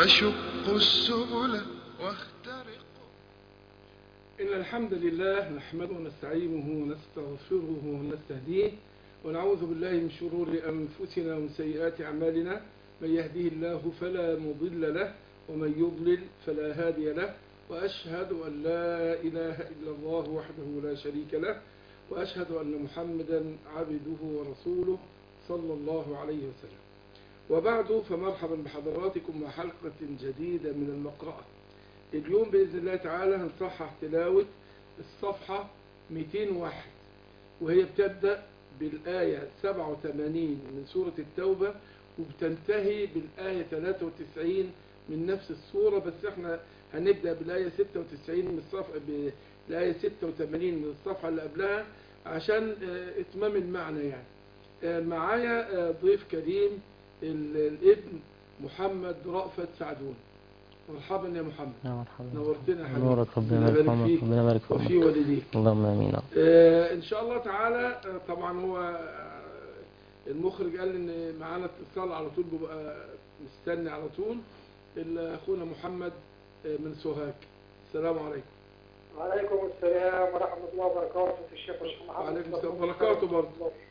أشق السبل واخترق إن الحمد لله نحمده ونستعينه ونستغفره ونستهديه ونعوذ بالله من شرور أنفسنا ومن سيئات أعمالنا من يهديه الله فلا مضل له ومن يضلل فلا هادي له وأشهد أن لا إله إلا الله وحده لا شريك له وأشهد أن محمدا عبده ورسوله صلى الله عليه وسلم وبعد فمرحبا بحضراتكم مع حلقة جديدة من المقرأة اليوم بإذن الله تعالى هنصحح تلاوة الصفحة 201 وهي بتبدأ بالآية 87 من سورة التوبة وبتنتهي بالآية 93 من نفس السورة بس احنا هنبدأ بالآية 96 من الصفحة بالآية 86 من الصفحة اللي قبلها عشان اه اتمام المعنى يعني اه معايا اه ضيف كريم الابن محمد رأفت سعدون مرحبا يا محمد يا مرحبا نورتنا يا حبيبي نورك ربنا يبارك فيك ربنا يبارك فيك وفي والديك اللهم امين آه ان شاء الله تعالى آه طبعا هو آه المخرج قال ان معانا اتصال على طول بيبقى مستني على طول اخونا محمد آه من سوهاج السلام عليكم وعليكم السلام ورحمة الله وبركاته الشيخ محمد وعليكم السلام وبركاته برضه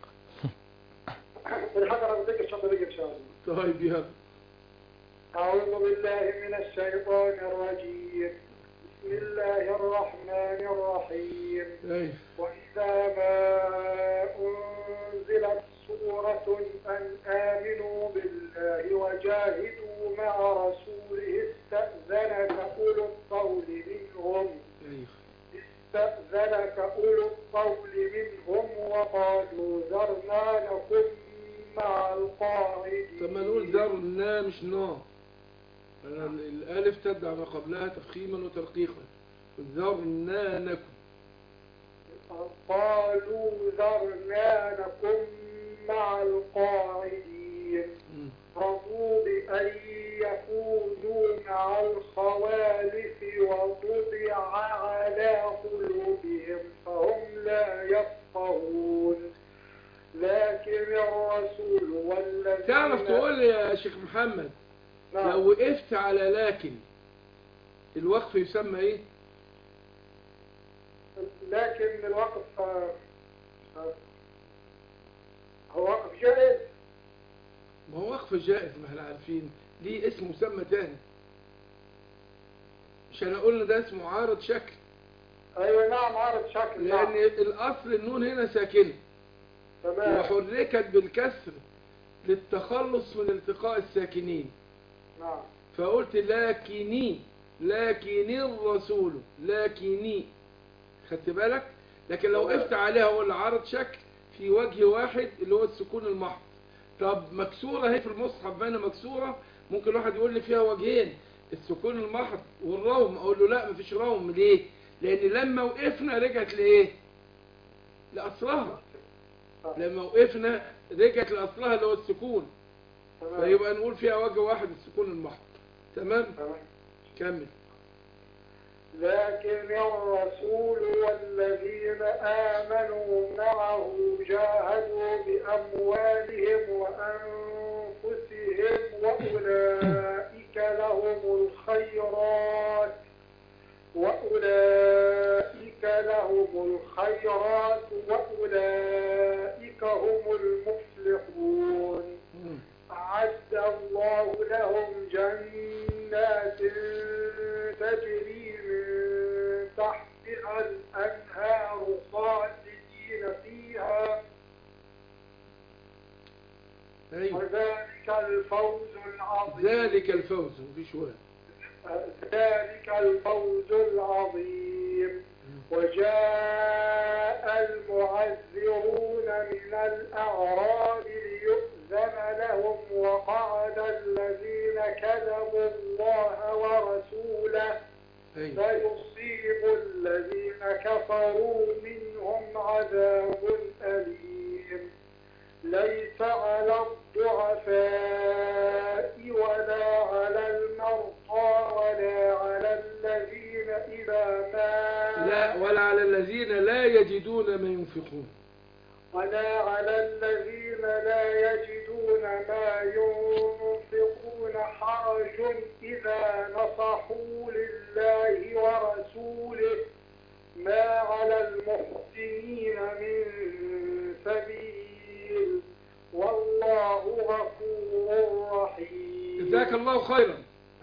بالحضرة بدك الشنطة دي إن شاء الله طيب يلا أعوذ بالله من الشيطان الرجيم بسم الله الرحمن الرحيم ايوه وإذا ما أنزلت سورة أن آمنوا بالله وجاهدوا مع رسوله استأذنك أولو الطول منهم ايوه استأذنك أولو الطول منهم وقالوا ذرنا لكم مع القاعدين طب ما نقول ذرنا مش نا أنا الالف تدعى ما قبلها تفخيما وترقيقا ذرنا نكن قالوا ذرنا لكم مع القاعدين مم. رضوا بأن يكونوا مع الخوالف وطبع على قلوبهم فهم لا يفقهون لكن الرسول والذين تعرف تقول لي يا شيخ محمد نعم. لو وقفت على لكن الوقف يسمى ايه لكن الوقف آه، آه، هو وقف جائز ما هو وقف جائز ما احنا عارفين ليه اسم مسمى تاني مش انا قلنا ده اسمه عارض شكل ايوه نعم عارف شكل لان نعم الاصل النون هنا ساكنه تمام وحركت بالكسر للتخلص من التقاء الساكنين نعم فقلت لكني لكن الرسول لكني خدت بالك لكن لو وقفت عليها اقول عرض شكل في وجه واحد اللي هو السكون المحض طب مكسوره اهي في المصحف باينه مكسوره ممكن واحد يقول لي فيها وجهين السكون المحض والروم اقول له لا مفيش روم ليه لان لما وقفنا رجعت لايه لاصلها لما وقفنا رجعت لاصلها اللي هو السكون تمام فيبقى نقول فيها وجه واحد السكون المحض تمام تمام كمل لكن الرسول والذين آمنوا معه جاهدوا بأموالهم وأنفسهم وأولئك لهم الخيرات وأولئك لهم الخيرات وأولئك هم المفلحون مم. أعد الله لهم جنات تجري من تحتها الأنهار خالدين فيها ايوه وذلك الفوز العظيم ذلك الفوز مفيش وقت ذلك الفوز العظيم وجاء المعذرون من الأعراب ليؤذن لهم وقعد الذين كذبوا الله ورسوله ايوه سيصيب الذين كفروا منهم عذاب أليم ليس على الضعفاء ولا على المرضى ولا على الذين إذا ما لا ولا على الذين لا يجدون ما ينفقون ولا على الذين لا يجدون ما ينفقون حرج إذا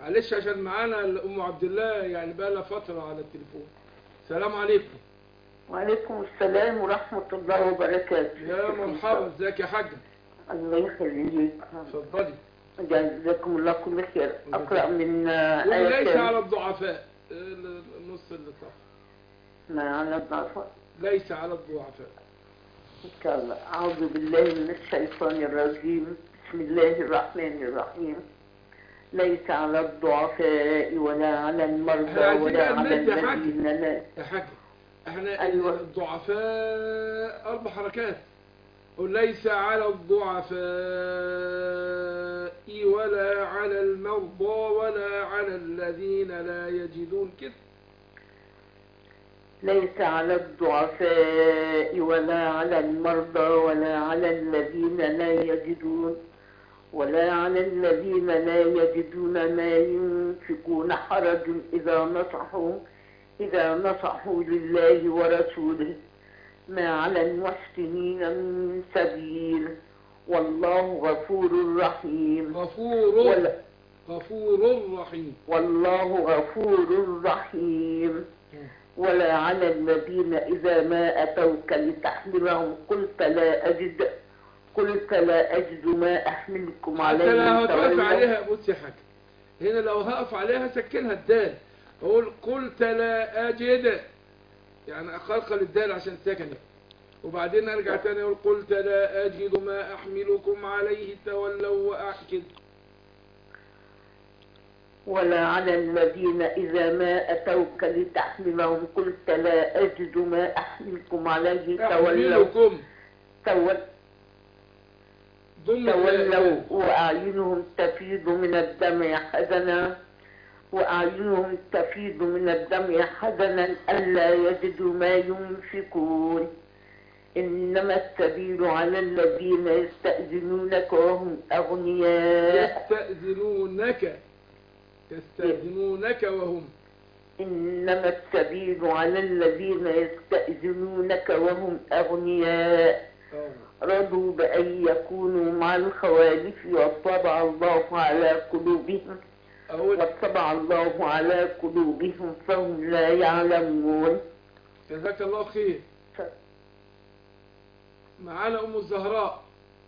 معلش عشان معانا ام عبد الله يعني بقى لها فتره على التليفون السلام عليكم وعليكم السلام ورحمة الله وبركاته يا مرحبا ازيك يا حاجه الله يخليك اتفضلي جزاكم الله كل خير أقرأ من آه، قولي آية ليس كام؟ على الضعفاء ال- النص اللي صح ما على الضعف ليس على الضعفاء كلا. أعوذ بالله من الشيطان الرجيم بسم الله الرحمن الرحيم ليس على الضعفاء ولا على المرضى احنا عايزين ولا بقى على نمد يا حاج. الذين لا يا حاج احنا أيوة. الضعفاء اربع حركات قل ليس على الضعفاء ولا على المرضى ولا على الذين لا يجدون كده ليس على الضعفاء ولا على المرضى ولا على الذين لا يجدون ولا على الذين لا يجدون ما ينفقون حرج إذا نصحوا إذا نصحوا لله ورسوله ما على المحسنين من سبيل والله غفور رحيم غفور ولا غفور رحيم والله غفور رحيم ولا على الذين إذا ما أتوك لتحملهم قلت لا أجد قلت لا أجد ما أحملكم حتى عليه لو هتقف تولوا. عليها بص يا حاج هنا لو هقف عليها سكنها الدال اقول قلت لا اجد يعني اقلقل الدال عشان سكنت وبعدين ارجع تاني اقول قلت لا اجد ما احملكم عليه تولوا واحكد ولا على الذين إذا ما أتوك لتحملهم قلت لا أجد ما أحملكم عليه تولوا احملكم تول- ضم تولوا وأعينهم تفيض من الدمع حزنا وأعينهم تفيض من الدمع حزنا ألا يجدوا ما ينفقون إنما السبيل على الذين يستأذنونك وهم أغنياء يستأذنونك يستأذنونك وهم إنما السبيل على الذين يستأذنونك وهم أغنياء آه. رضوا بأن يكونوا مع الخوالف وطبع الله على قلوبهم اقول وطبع الله على قلوبهم فهم لا يعلمون جزاك الله خير معانا ام الزهراء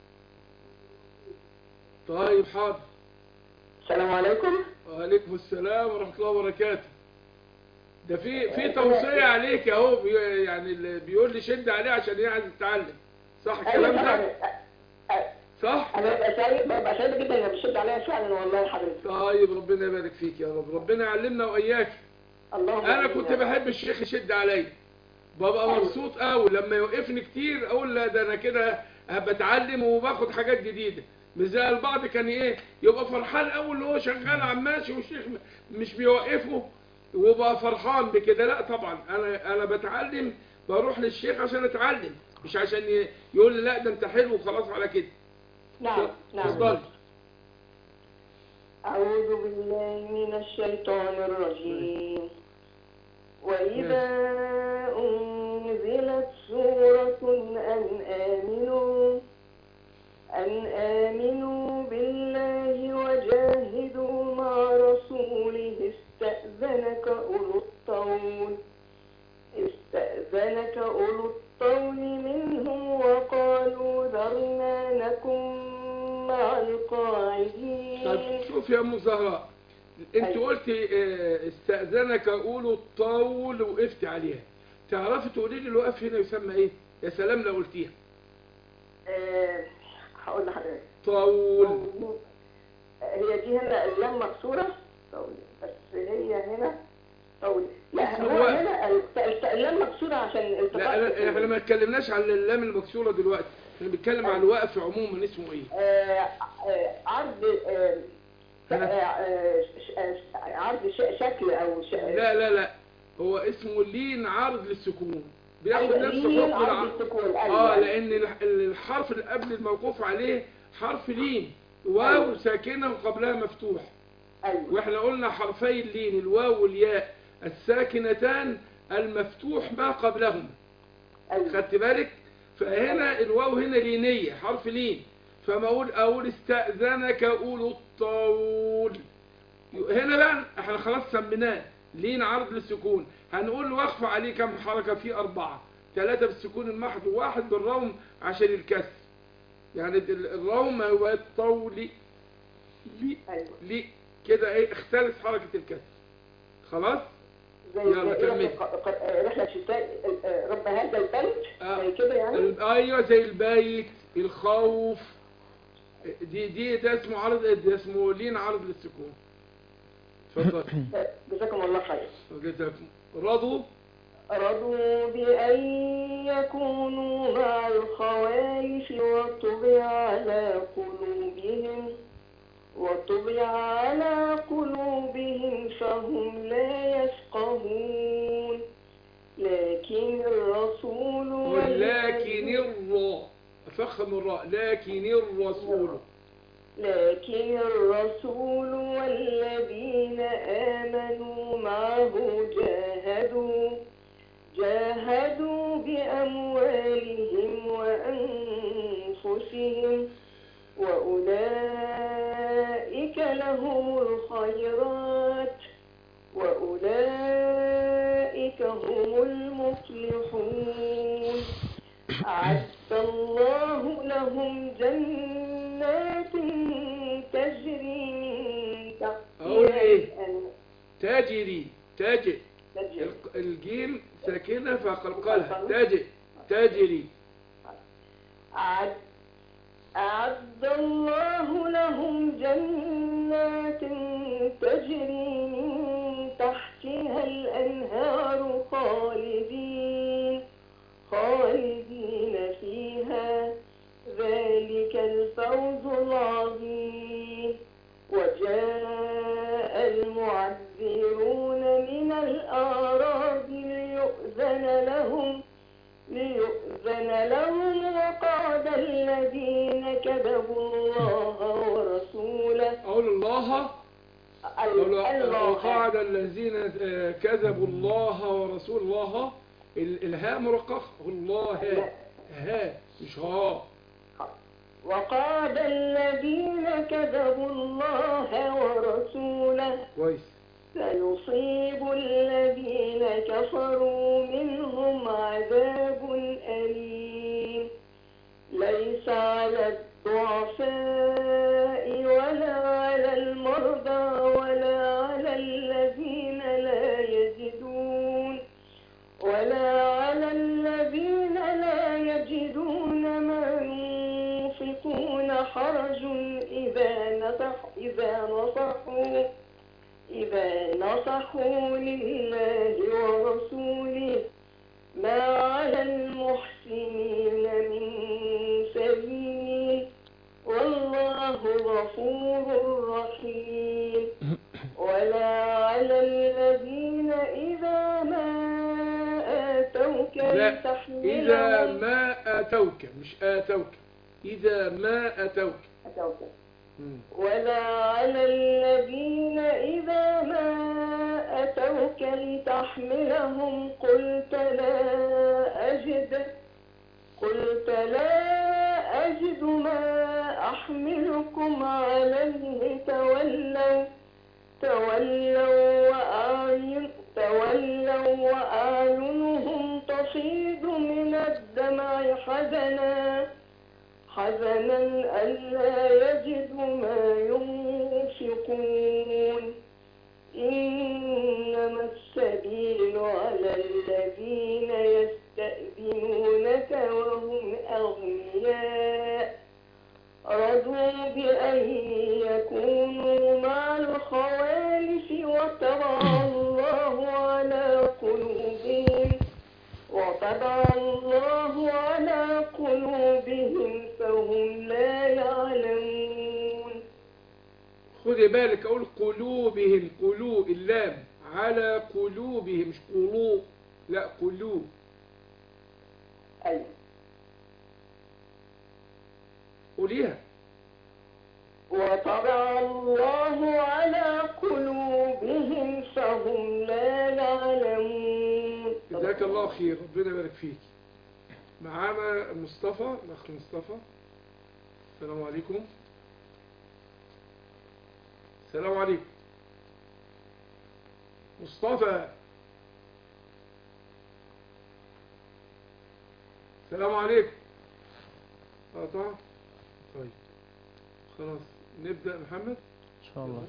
طيب حاضر السلام عليكم وعليكم السلام ورحمة الله وبركاته ده في في توصية عليك اهو بي- يعني اللي بيقول لي شد عليه عشان هي عايز تتعلم صح الكلام ده صح انا ببقى سعيد ببقى سعيد جدا انك بتشد عليا فعلا والله حضرتك طيب ربنا يبارك فيك يا رب ربنا يعلمنا واياك اللهم انا آمين كنت يا رب. بحب الشيخ يشد عليا ببقى أيوة. مبسوط قوي لما يوقفني كتير اقول لا ده انا كده بتعلم وباخد حاجات جديده مش زي البعض كان ايه يبقى فرحان قوي اللي هو شغال عم ماشي والشيخ م- مش بيوقفه وبقى فرحان بكده لا طبعا انا انا بتعلم بروح للشيخ عشان اتعلم مش عشان ي- يقول لي لا ده انت حلو وخلاص على كده نعم نعم اتفضل أعوذ بالله من الشيطان الرجيم وإذا أنزلت سورة أن آمنوا أن آمنوا بالله وجاهدوا مع رسوله استأذنك أولو الطول استأذنك أولو الطول منهم وقالوا ذرنا نكن مع القاعدين طب شوف يا ام زهراء انت أيوة. قلتي اه، استأذنك اقول الطول وقفت عليها تعرفي تقولي لي الوقف هنا يسمى ايه يا سلام لو قلتيها آه، هقول لحضرتك طول هي دي هنا اللام مكسورة طول بس هي هنا طول لا اسم هو الوقت. هنا ال- ال- اللام مكسورة عشان لا التقاط لا احنا ما اتكلمناش عن اللام المكسوره دلوقتي احنا بنتكلم عن الوقف عموما اسمه ايه آه، آه، عرض آه، آه، آه، ش- ش- عرض ش- شكل او ش- لا لا لا هو اسمه لين عرض للسكون بياخد أيوة، نفس لين حكم عرض الع- السكون اه أيوة. لان الح- الحرف اللي قبل الموقوف عليه حرف لين واو أيوة. ساكنه وقبلها مفتوح ايوه واحنا قلنا حرفي اللين الواو والياء الساكنتان المفتوح ما قبلهما ايوه خدت بالك فهنا الواو هنا لينية حرف لين فما اقول اقول استأذنك اولو الطول هنا بقى احنا خلاص سميناه لين عرض للسكون هنقول وقف عليه كم حركة فيه أربعة ثلاثة بالسكون المحض وواحد بالروم عشان الكسر يعني ال- الروم هو الطول لي ايوه لي كده ايه اختلف حركة الكسر خلاص زي يلا زي كمل. رحلة ق- ق- رحلة شتاء آه، رب هذا البيت آه. زي كده يعني ال- ايوه زي البيت الخوف دي دي ده اسمه عرض ده اسمه لين عرض للسكون اتفضل آه، جزاكم الله خير جزاكم رضوا رضوا بأن يكونوا مع الخوالف وطبع على قلوبهم وطبع على قلوبهم فهم لا يفقهون لكن الرسول لكن الراء فخم الراء لكن الرسول لكن الرسول والذين آمنوا معه جاهدوا جاهدوا بأموالهم وأنفسهم وأولئك لهم الخيرات وأولئك هم المفلحون أعد الله لهم جنات تجري من أقول تحتها إيه؟ الأنهار تجري تجري تجري الق- الجيم ساكنة فقلقلها تجري تجري أعد أعد الله لهم جنات تجري من تحتها الأنهار خالدين خالدين فيها ذلك الفوز العظيم وجاء المعذرون من الأعراب ليؤذن لهم ليؤذن لهم وقعد الذين كذبوا الله ورسوله أقول الله أقول الله وقعد الذين آه، كذبوا الله ورسول الله ال- الهاء مرققة الله ها ها مش ها وقعد الذين كذبوا الله ورسوله كويس سيصيب الذين كفروا منهم عذاب أليم ليس على الضعفاء ولا على المرضى ولا على الذين لا يجدون ولا على الذين لا يجدون ما ينفقون حرج إذا نصح إذا نصحوا إذا نصحوا لله ورسوله ما على المحسنين من سبيل والله غفور رحيم ولا على الذين إذا ما آتوك لا لتحملهم إذا ما أتوك مش آتوك إذا ما أتوك آتوك مم. ولا على الذين إذا ما أتوك لتحملهم قلت لا أجد قلت لا أجد ما أحملكم عليه تولوا تولوا وأعين تولوا وأعينهم تفيض من الدمع حزنا حزنا ألا يجدوا ما ينفقون إنما السبيل على الذين يستأذنونك وهم أغنياء رضوا بأن يكونوا مع الخوالف وطبع الله على قلوبهم وطبع الله على قلوبهم فهم لا يعلمون خدي بالك أقول قلوبهم قلوب اللام على قلوبهم مش قلوب لا قلوب أيوة قوليها وطبع الله على قلوبهم فهم لا يعلمون جزاك الله خير ربنا يبارك فيك معانا مصطفى الأخ مصطفى السلام عليكم السلام عليكم مصطفى السلام عليكم قطع طيب خلاص نبدأ محمد إن شاء الله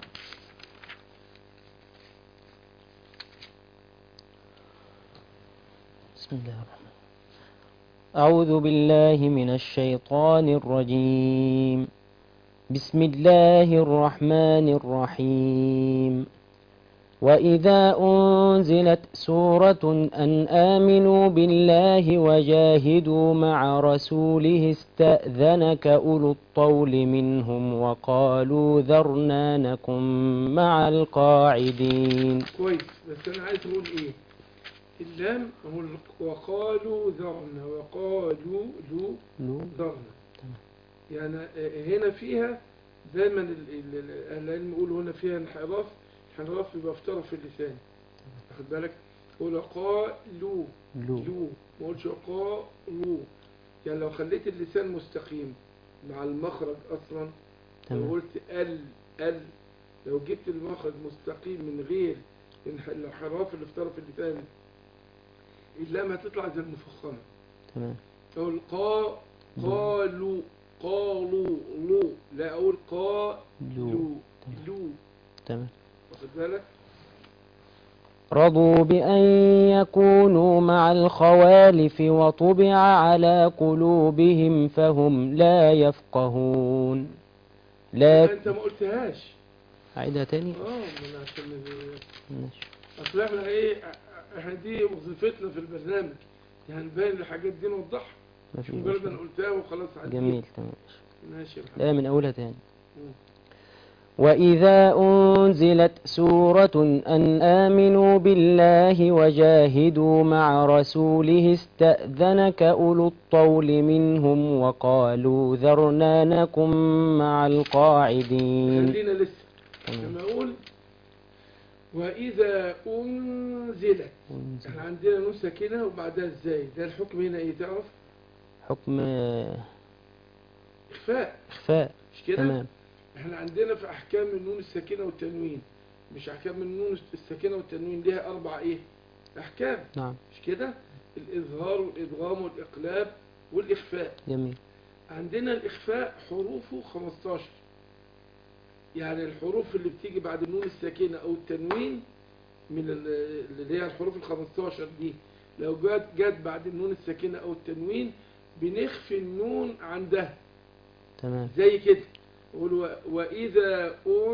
بسم الله الرحمن أعوذ بالله من الشيطان الرجيم بسم الله الرحمن الرحيم وإذا أنزلت سورة أن آمنوا بالله وجاهدوا مع رسوله استأذنك أولو الطول منهم وقالوا ذرنا نكن مع القاعدين كويس بس أنا عايز أقول إيه اللام هو ال- وقالوا ذرنا وقالوا ذو لو ذرنا يعني آه، هنا فيها دايما ال- ال- ال- أهل العلم يقولوا هنا فيها انحراف انحراف بيبقى في طرف اللسان واخد بالك يقول قالوا لو لو ما قلتش قالوا يعني لو خليت اللسان مستقيم مع المخرج اصلا لو تمام قلت ال ال لو جبت المخرج مستقيم من غير الانح- الانحراف اللي في طرف اللسان اللام هتطلع زي المفخمه تمام اقول قا قالوا قالوا لو لا اقول قالوا لو لو تمام واخد بالك رضوا بأن يكونوا مع الخوالف وطبع على قلوبهم فهم لا يفقهون لا انت ما قلتهاش أعيدها تاني اه ما انا عشان ماشي. اصل احنا ايه احنا دي وظيفتنا في البرنامج يعني نبين الحاجات دي نوضحها ما مش في مجرد انا مشكلة. قلتها وخلاص عديت جميل تمام ماشي يا محمد. لا من أولها تاني مم. وإذا أنزلت سورة أن آمنوا بالله وجاهدوا مع رسوله استأذنك أولو الطول منهم وقالوا ذرنا نكن مع القاعدين خلينا لسه تمام. لما اقول واذا انزلت أنزل. احنا عندنا نون ساكنه وبعدها ازاي ده الحكم هنا ايه تعرف حكم آه، اخفاء إخفاء مش كده تمام احنا عندنا في احكام النون الساكنه والتنوين مش احكام النون الساكنه والتنوين ليها اربع ايه احكام نعم مش كده الاظهار والادغام والاقلاب والاخفاء جميل عندنا الإخفاء حروفه 15 يعني الحروف اللي بتيجي بعد النون الساكنة أو التنوين من ال- اللي هي الحروف ال 15 دي لو جت جت بعد النون الساكنة أو التنوين بنخفي النون عندها تمام زي كده يقول و- وإذا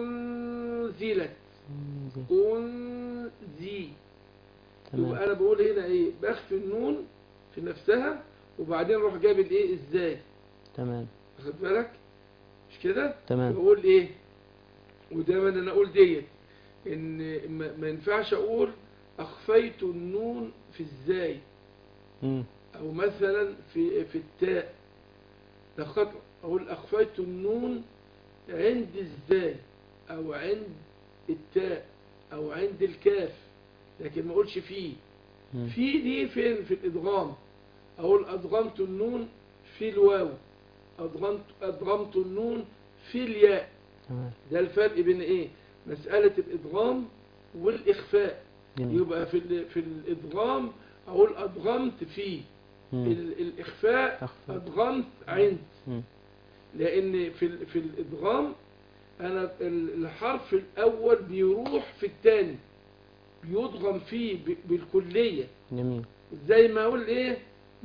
أنزلت أنزل. أنزي تمام يبقى أنا بقول هنا إيه بخفي النون في نفسها وبعدين أروح جايب الإيه إزاي تمام واخد بالك مش كده تمام بقول ايه ودايما انا اقول ديت ان ما ما ينفعش اقول اخفيت النون في ازاي مم. او مثلا في في التاء ده خطأ اقول اخفيت النون عند ازاي او عند التاء او عند الكاف لكن ما اقولش فيه مم. في دي فين في الادغام اقول ادغمت النون في الواو ادغمت ادغمت النون في الياء تمام ده الفرق بين ايه مسألة الادغام والاخفاء جميل يبقى في ال- في الادغام اقول ادغمت في مم. ال- الاخفاء أخفى. ادغمت عند مم. لان في ال- في الادغام انا ال- الحرف الاول بيروح في الثاني بيدغم فيه ب- بالكلية جميل زي ما اقول ايه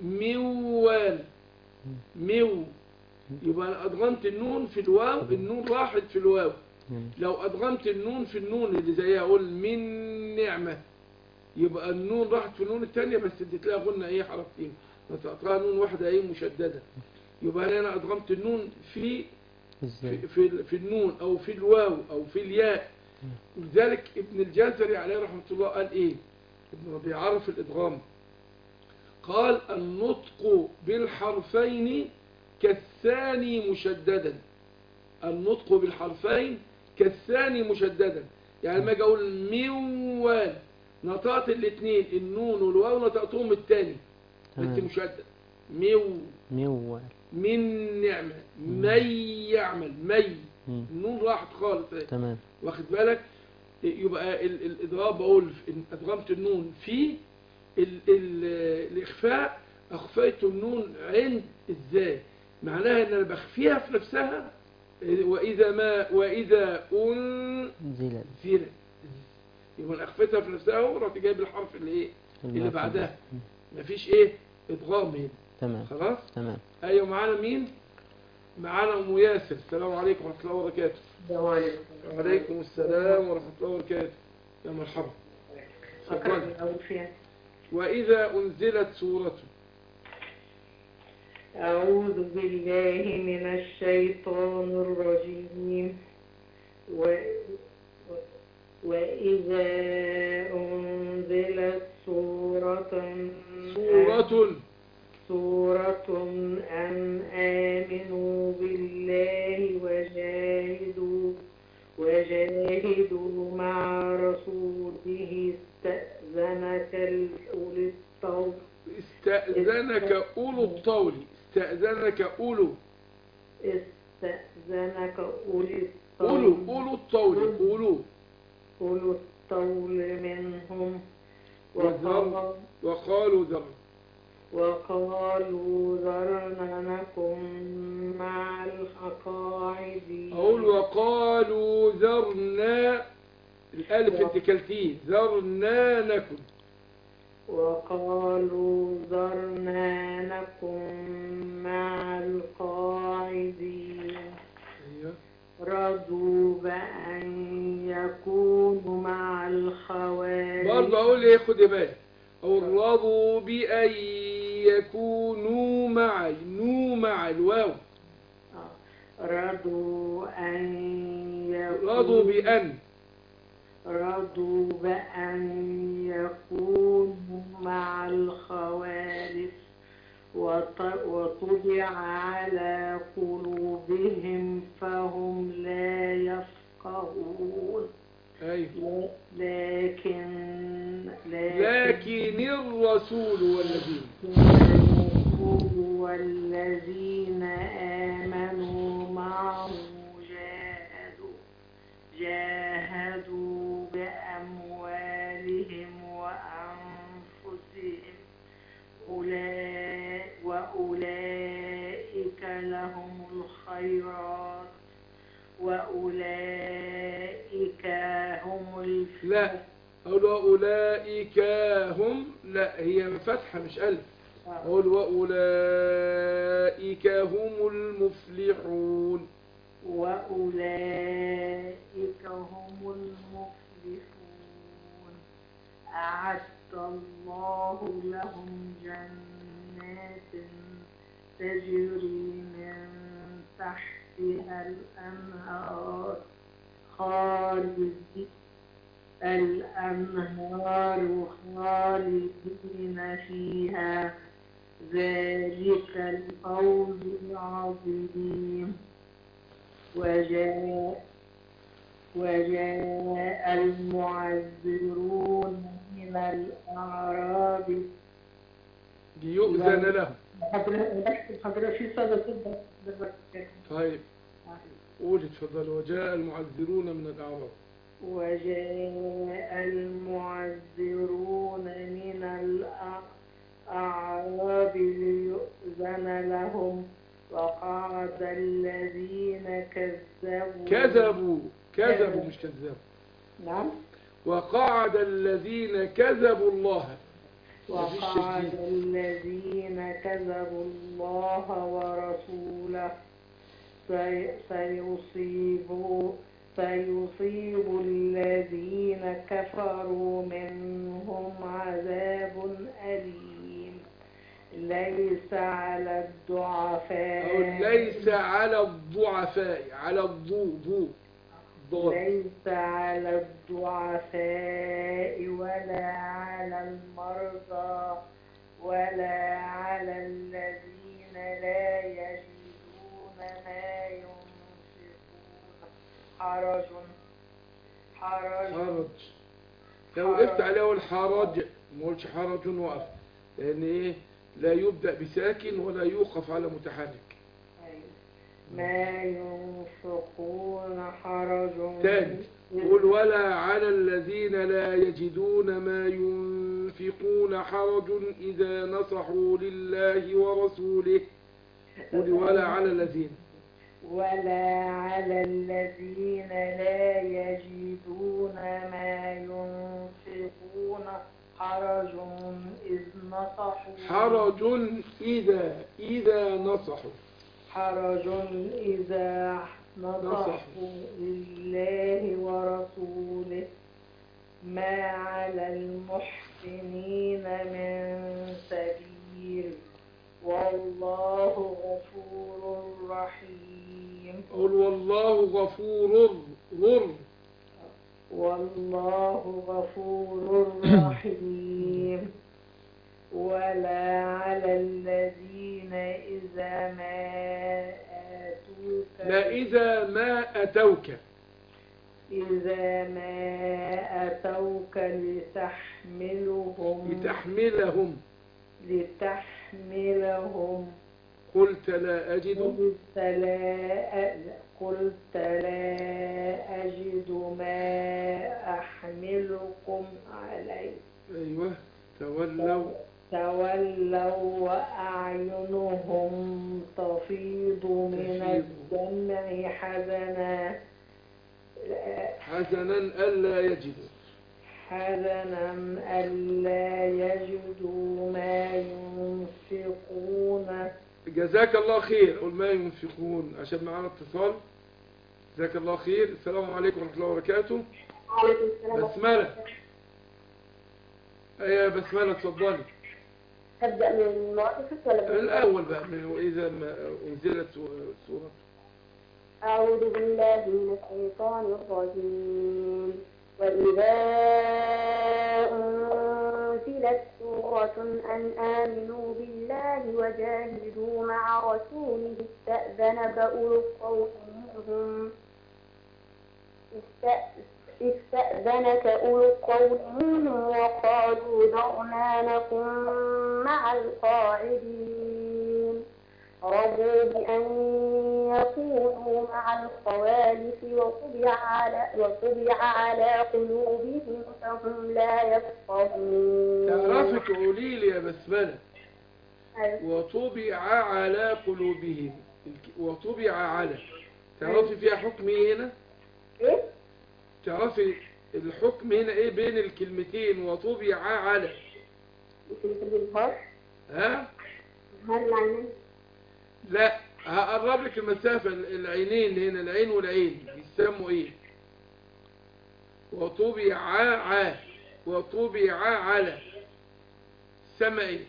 موال ميو يبقى انا ادغمت النون في الواو النون راحت في الواو جميل لو ادغمت النون في النون اللي زيها اقول من نعمة يبقى النون راحت في النون الثانية بس اديت لها غنة ايه حركتين نطقتها نون واحدة ايه مشددة يبقى انا هنا ادغمت النون في ازاي في, في, في النون او في الواو او في الياء ولذلك ابن الجزري عليه رحمة الله قال ايه ابن ربيع عرف الادغام قال النطق بالحرفين كالثاني مشددا النطق بالحرفين كالثاني مشددا يعني ما اجي اقول موال نطقت الاثنين النون والواو نطقتهم الثاني بس تمام مشدد ميو موال من نعمة من يعمل مي مم. النون راحت خالص اهي. تمام واخد بالك يبقى ال- الإضراب بقول إن أدغمت النون في ال ال الإخفاء أخفيت النون عند إزاي معناها إن أنا بخفيها في نفسها وإذا ما وإذا أنزلت زلل يبقى أنا أخفيتها في نفسها ورحت جايب الحرف اللي إيه اللي اللي بعدها مم. مفيش إيه إدغام هنا تمام خلاص تمام أيوة معانا مين معانا أم ياسر السلام عليكم ورحمة الله وبركاته السلام عليكم وعليكم السلام ورحمة الله وبركاته يا مرحبا أقرأ تفضل. من أول فيها وإذا أنزلت سورة أعوذ بالله من الشيطان الرجيم و... و... وإذا أنزلت سورة سورة سورة أن آمنوا بالله وجاهدوا وجاهدوا مع رسوله استأذنك أولي الطول استأذنك أولو الطول استأذنك أولو استأذنك أولي أولو الطول أولو الطول أولو أولو الطول منهم والذر. وقال وقالوا ذر وقالوا ذرنا نكن مع القاعدين أقول وقالوا ذرنا الألف انت كلتيه ذرنا نكن وقالوا ذرنا نكن مع القاعدين أيوه. رضوا بأن يكونوا مع الخوارج برضه أقول إيه خدي بالك أو رضوا بأن يكونوا معي نو مع الواو رضوا أن يكونوا رضوا بأن رضوا بأن يكونوا مع الخوارج وط- وطبع على قلوبهم فهم لا يفقهون أيوه لكن لكن الرسول والذين الرسول والذين آمنوا معه جاهدوا جاهدوا بأموالهم وأنفسهم أولئك وأولئك لهم الخيرات وأولئك هم الف- لا أقول وأولئك هم لا هي فتحة مش ألف أقول وأولئك هم المفلحون وأولئك هم المفلحون أعد الله لهم جنات تجري من تحتها الأنهار خالدين الأنهار خالدين فيها ذلك الفوز العظيم وجاء وجاء المعذرون من الأعراب يؤذن لهم حضرتك في صدى صدى طيب قول اتفضل وجاء المعذرون من الأعراب وجاء المعذرون من الأعراب ليؤذن لهم وقعد الذين كذبوا كذبوا كذبوا مش كذبوا نعم وقعد الذين كذبوا الله وقعد الشديد. الذين كذبوا الله ورسوله في- فيصيب فيصيب الذين كفروا منهم عذاب أليم ليس على الضعفاء أو ليس على الضعفاء على الضو ضو ضاد ليس على الضعفاء ولا على المرضى ولا على الذين لا يجدون ما ينفقون حرج حرج حرج لو وقفت عليه أقول حرج ما قلتش حرج وقف لأن إيه لا يبدأ بساكن ولا يوقف على متحرك ما ينفقون حرج تاني قل ولا على الذين لا يجدون ما ينفقون حرج إذا نصحوا لله ورسوله قل ولا على الذين ولا على الذين لا يجدون ما ينفقون حرج إذ نصحوا حرج إذا إذا نصحوا حرج إذا نصحوا. نصحوا لله ورسوله ما على المحسنين من سبيل والله غفور رحيم قل والله غفور رر والله غفور رحيم ولا على الذين إذا ما آتوك لا إذا ما أتوك إذا ما أتوك لتحملهم لتحملهم لتحملهم قلت لا أجد قلت لا قلت لا أجد ما أحملكم عليه أيوة تولوا تولوا وأعينهم تفيض من تفيض. الدمع حزنا حزنا ألا يجدوا حزنا ألا يجدوا ما ينفقون جزاك الله خير قل ما ينفقون عشان معانا اتصال جزاك الله خير السلام عليكم ورحمة الله وبركاته وعليكم السلام بسملة أيوة بسملة اتفضلي تبدأ من المواقف ولا من الأول بقى من وإذا ما أنزلت سورة أعوذ بالله من الشيطان الرجيم وإذا أنزلت سورة أن آمنوا بالله وجاهدوا مع رسوله استأذنك أولو الطول منهم است- استأذنك أولو الطول منهم وقالوا دعنا نكن مع القاعدين رضوا بأن يكونوا مع الخوالف وطبع على, وطبع على قلوبهم فهم لا يفقهون تعرفي تقولي لي يا بسملة وطبع على قلوبهم الك- وطبع على تعرفي فيها حكم ايه هنا إيه؟ تعرفي الحكم هنا ايه بين الكلمتين وطبع على في الظهر ها الظهر العينين لا هقرب لك المسافة العينين هنا العين والعين يسموا ايه وطبع ع وطبع على سمى ايه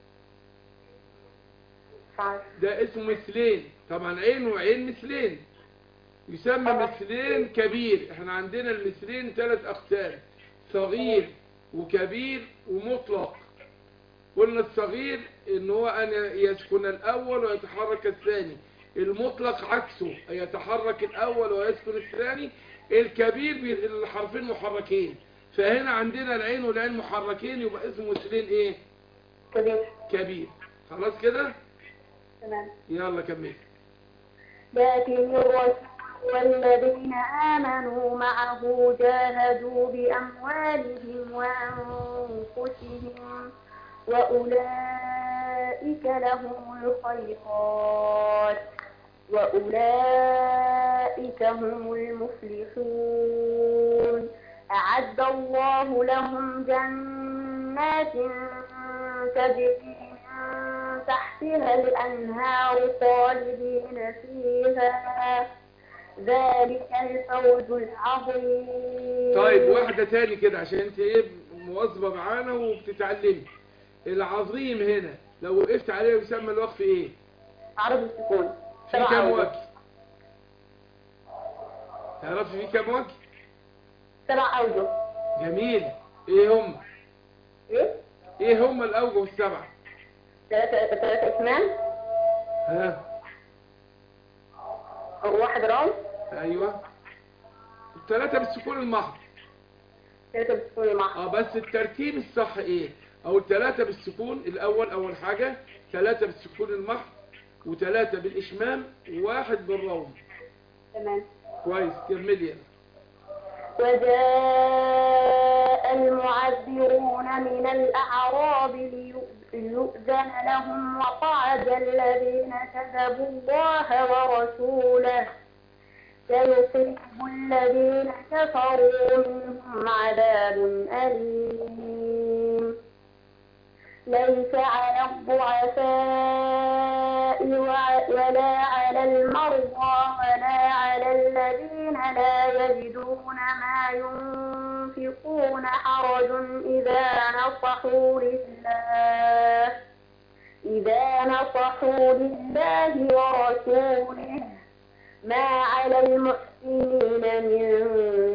فعل ده اسمه مثلين طبعا عين وعين مثلين يسمى مثلين كبير احنا عندنا المثلين ثلاث اقسام صغير وكبير ومطلق قلنا الصغير ان هو ان يسكن الاول ويتحرك الثاني المطلق عكسه يتحرك الاول ويسكن الثاني الكبير بي- الحرفين محركين فهنا عندنا العين والعين محركين يبقى اسمه مثلين ايه كبير كبير خلاص كده تمام يلا كمل لكن الرسول والذين آمنوا معه جاهدوا بأموالهم وأنفسهم وأولئك لهم الخيرات وأولئك هم المفلحون أعد الله لهم جنات تجري من تحتها الأنهار خالدين فيها ذلك الفوز العظيم طيب واحدة تاني كده عشان انت ايه مواظبة معانا وبتتعلمي العظيم هنا لو وقفت عليه يسمى الوقف ايه عرض السكون في سبع كام أوجه. وجه تعرفي في كام وجه سبع أوجه جميل ايه هم إيه؟ ايه هم الاوجه السبعة ثلاثة ثلاثة إتمام ها واحد رام ايوه الثلاثة بالسكون المحض ثلاثة بالسكون مع اه بس الترتيب الصح ايه او الثلاثة بالسكون الاول اول حاجة ثلاثة بالسكون المحض وثلاثة بالاشمام وواحد بالروم تمام كويس كملي يلا. وجاء المعذرون من الأعراب ليؤ- ليؤذن لهم وقعد الذين كذبوا الله ورسوله سيصيب الذين كفروا منهم عذاب أليم ليس على الضعفاء وع- ولا على المرضى ولا على الذين لا يجدون ما ينفقون حرج إذا نصحوا لله إذا نصحوا لله ورسوله ما على المحسنين من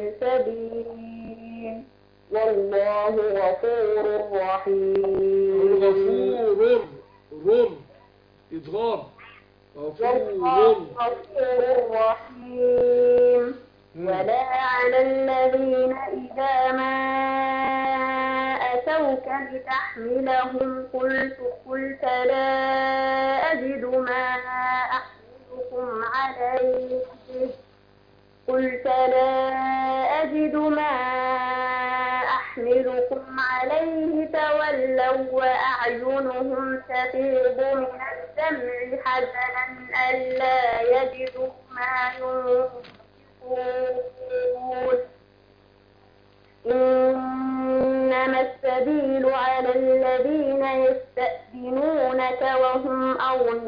سبيل والله غفور رحيم الغفور رر إدغام والله غفور غفور رحيم ولا على الذين إذا ما أتوك لتحملهم قلت قلت لا أجد ما أحملكم عليه قلت لا أجد ما أحملكم عليه تولوا وأعينهم تفيض من الدمع حزنا ألا يجدوا ما ينفقون إنما السبيل على الذين يستأذنونك وهم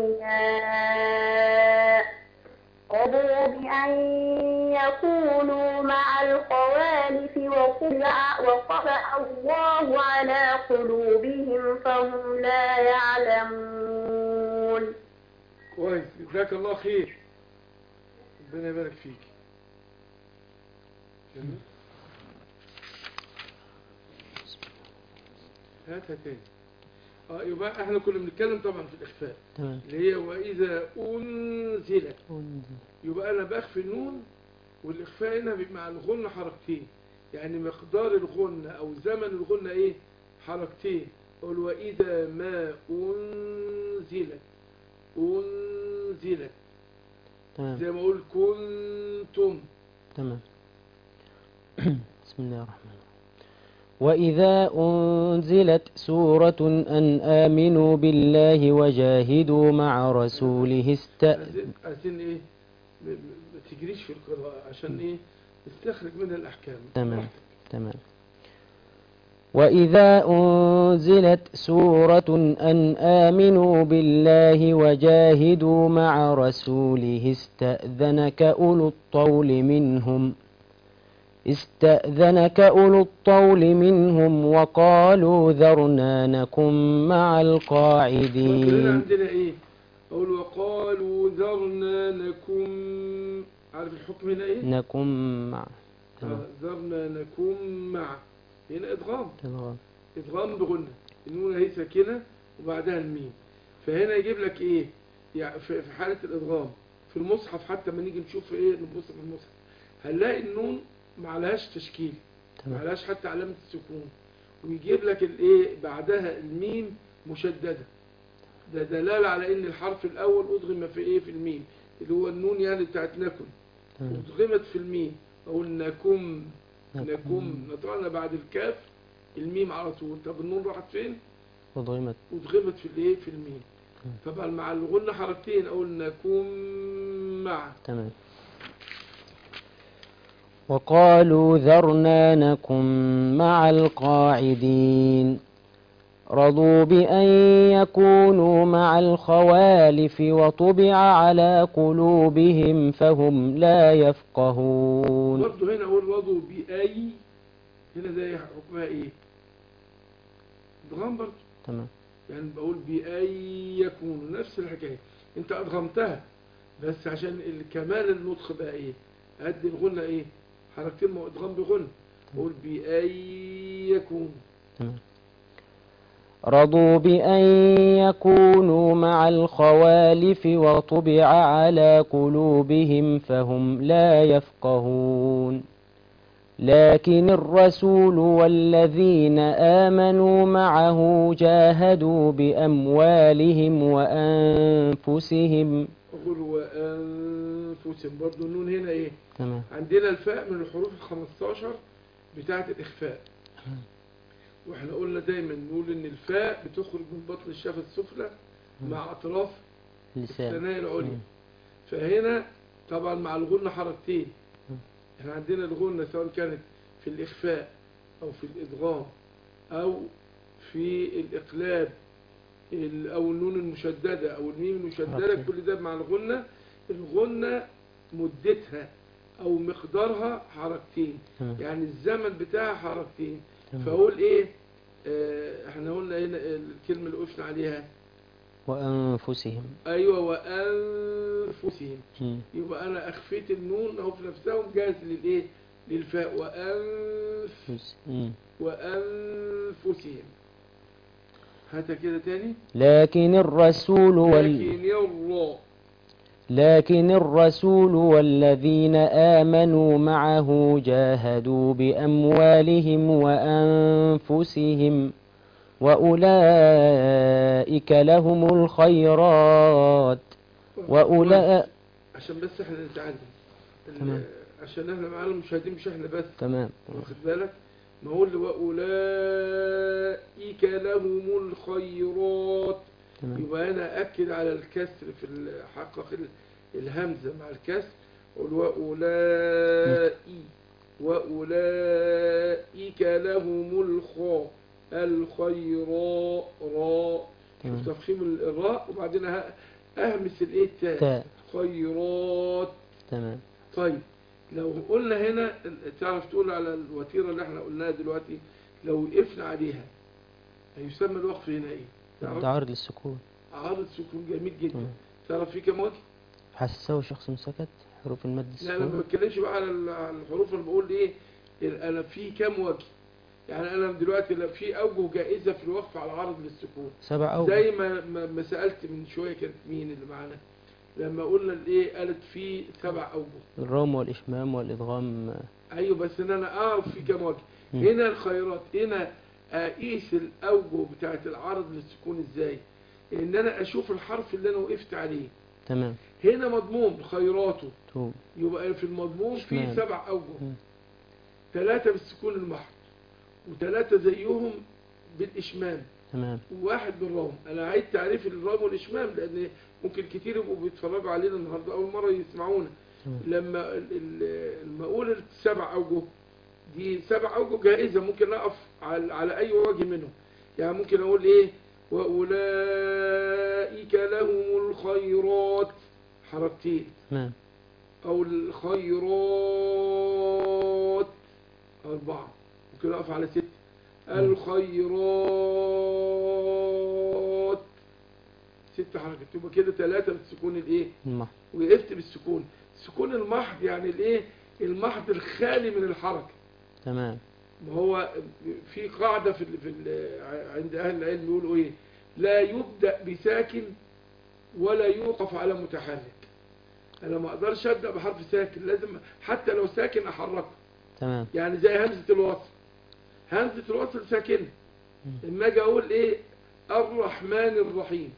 أغنياء رضوا بأن يكونوا مع الخوالف وطبع, وطبع الله على قلوبهم فهم لا يعلمون كويس جزاك الله خير ربنا يبارك فيك جميل. هاتها تاني اه يبقى احنا كنا بنتكلم طبعا في الاخفاء تمام اللي هي واذا انزلت أنزل. يبقى انا بخفي النون والاخفاء هنا بيبقى مع الغنة حركتين يعني مقدار الغنة او زمن الغنة ايه حركتين اقول واذا ما انزلت انزلت تمام زي ما اقول كنتم تمام بسم الله الرحمن الرحيم وإذا أنزلت سورة أن آمنوا بالله وجاهدوا مع رسوله استأذن عايزين عايزين ايه م- م- ما تجريش في القراءة عشان ايه نستخرج منها الاحكام تمام تمام وإذا أنزلت سورة أن آمنوا بالله وجاهدوا مع رسوله استأذنك أولو الطول منهم استأذنك أولو الطول منهم وقالوا ذرنا نكن مع وهنا القاعدين عندنا ايه اقول وقالوا ذرنا نكن عارف الحكم هنا ايه نكن مع تمام آه، ذرنا نكن مع هنا ادغام تمام ادغام بغنة النون هي ساكنة وبعدها الميم فهنا يجيب لك ايه يعني في في حالة الادغام في المصحف حتى ما نيجي نشوف ايه نبص في المصحف هنلاقي النون ما عليهاش تشكيل ما تمام عليهاش حتى علامة السكون ويجيب لك الايه بعدها الميم مشددة ده دلالة على ان الحرف الاول ادغم في ايه في الميم اللي هو النون يعني بتاعت نكن تمام ادغمت في الميم اقول نكم نكن. نكم نطقنا بعد الكاف الميم على طول طب النون راحت فين وضغمت واتغمت في الايه في الميم فبقى مع الغنة حركتين اقول نكم مع تمام وقالوا ذرنا نكن مع القاعدين رضوا بأن يكونوا مع الخوالف وطبع على قلوبهم فهم لا يفقهون برضه هنا اقول رضوا بأي هنا ده حكمها ايه ادغام برضه تمام يعني بقول بأي يكون نفس الحكاية انت ادغمتها بس عشان الكمال النطق بقى ايه ادي الغنة ايه حركتين ما هو ادغام بغنة بقول بأي يكون تمام رضوا بأن يكونوا مع الخوالف وطبع على قلوبهم فهم لا يفقهون لكن الرسول والذين آمنوا معه جاهدوا بأموالهم وأنفسهم أقول وأنفسهم برضه النون هنا إيه تمام عندنا الفاء من الحروف الخمستاشر بتاعة الإخفاء واحنا قلنا دايما نقول ان الفاء بتخرج من بطن الشفة السفلى مع اطراف لسان الثنايا العليا مم. فهنا طبعا مع الغنة حركتين مم. احنا عندنا الغنة سواء كانت في الإخفاء أو في الإدغام أو في الإقلاب ال- أو النون المشددة أو الميم المشددة حركتين. كل ده مع الغنة الغنة مدتها أو مقدارها حركتين تمام يعني الزمن بتاعها حركتين تمام. فأقول إيه آه، احنا قلنا هنا الكلمة اللي قفنا عليها وأنفسهم أيوة وأنفسهم مم. يبقى انا اخفيت النون اهو في نفسهم جاهز للايه للفاء وانف فس- مم. وانفسهم هاتها كده تاني لكن الرسول وال... لكن الراء لكن الرسول والذين آمنوا معه جاهدوا بأموالهم وأنفسهم وأولئك لهم الخيرات وأولئك عشان بس احنا نتعلم ال- تمام. عشان احنا معانا المشاهدين مش احنا بس تمام واخد بالك نقول واولئك لهم الخيرات تمام يبقى انا اكد على الكسر في ال- حقق ال- الهمزه مع الكسر قول واولئك واولئك لهم الخاء الخيراء راء شوف تمام. تفخيم ال- الراء وبعدين ه- اهمس الايه التاء تاء خيرات تمام طيب لو قلنا هنا تعرف تقول على الوتيرة اللي احنا قلناها دلوقتي لو وقفنا عليها هيسمى الوقف هنا ايه تعرف ده عرض للسكون عارض سكون جميل جدا تمام. تعرف في كم وجه حسسه شخص سكت حروف المد لا انا ما السكون بتكلمش بقى على ال- على الحروف انا بقول ايه ال- انا في كم وجه يعني انا دلوقتي لا في اوجه جائزه في الوقف على عرض للسكون سبع أو زي ما ما ما سالت من شويه كانت مين اللي معانا لما قلنا الايه قالت في سبع اوجه الرام والإشمام والإدغام ايوه بس ان انا اعرف في كم وجه مم. هنا الخيرات هنا اقيس الاوجه بتاعت العرض للسكون ازاي ان انا اشوف الحرف اللي انا وقفت عليه تمام هنا مضموم خيراته تو يبقى في المضموم في اشمعنى؟ سبع اوجه مم. ثلاثة بالسكون المحض وثلاثة زيهم بالإشمام تمام وواحد بالرغم أنا عايز تعريف الرغم والإشمام لأن ممكن كتير يبقوا بيتفرجوا علينا النهاردة أول مرة يسمعونا تمام. لما ال- ال- لما أقول السبع أوجه دي سبع أوجه جائزة ممكن أقف على, على أي وجه منهم يعني ممكن أقول إيه وأولئك لهم الخيرات حركتين تمام أو الخيرات أربعة ممكن أقف على ست الخيرات ست حركات يبقى كده ثلاثة بالسكون الإيه؟ المحض وقفت بالسكون السكون المحض يعني الإيه؟ المحض الخالي من الحركة تمام ما هو في قاعدة في ال في ال عند أهل العلم يقولوا إيه؟ لا يبدأ بساكن ولا يوقف على متحرك أنا ما أقدرش أبدأ بحرف ساكن لازم حتى لو ساكن أحركه تمام يعني زي همزة الوصل همزة الوصل ساكنة لما أجي أقول إيه الرحمن الرحيم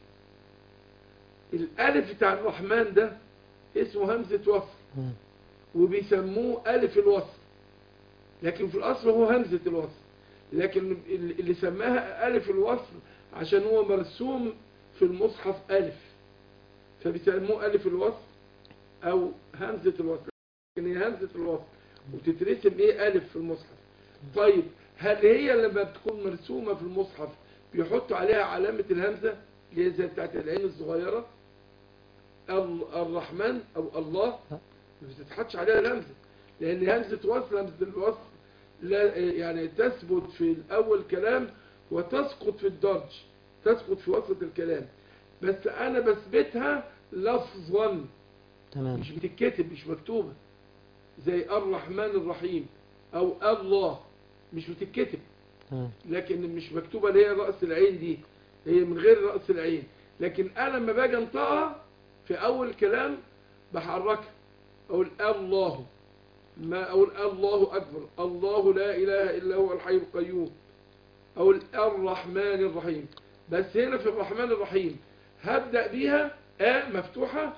الألف بتاع الرحمن ده اسمه همزة وصل تمام. وبيسموه ألف الوصل لكن في الأصل هو همزة الوصل لكن اللي اللي سماها ألف الوصل عشان هو مرسوم في المصحف ألف فبيسموه ألف الوصل أو همزة الوصل لكن هي همزة الوصل وتترسم إيه ألف في المصحف طيب هل هي لما بتكون مرسومة في المصحف بيحطوا عليها علامة الهمزة اللي هي زي بتاعت العين الصغيرة ال- الرحمن أو الله لا. ما بتتحطش عليها الهمزة لأن همزة وصل همزة الوصل لا يعني تثبت في الأول كلام وتسقط في الدرج تسقط في وسط الكلام بس أنا بثبتها لفظا تمام مش بتتكتب مش مكتوبة زي الرحمن الرحيم أو الله مش بتتكتب تمام لكن مش مكتوبة اللي هي رأس العين دي هي من غير رأس العين لكن أنا لما باجي انطقها في أول كلام بحركها أقول الله ما أقول الله أكبر الله لا إله إلا هو الحي القيوم أقول الرحمن الرحيم بس هنا في الرحمن الرحيم هبدأ بيها آ مفتوحة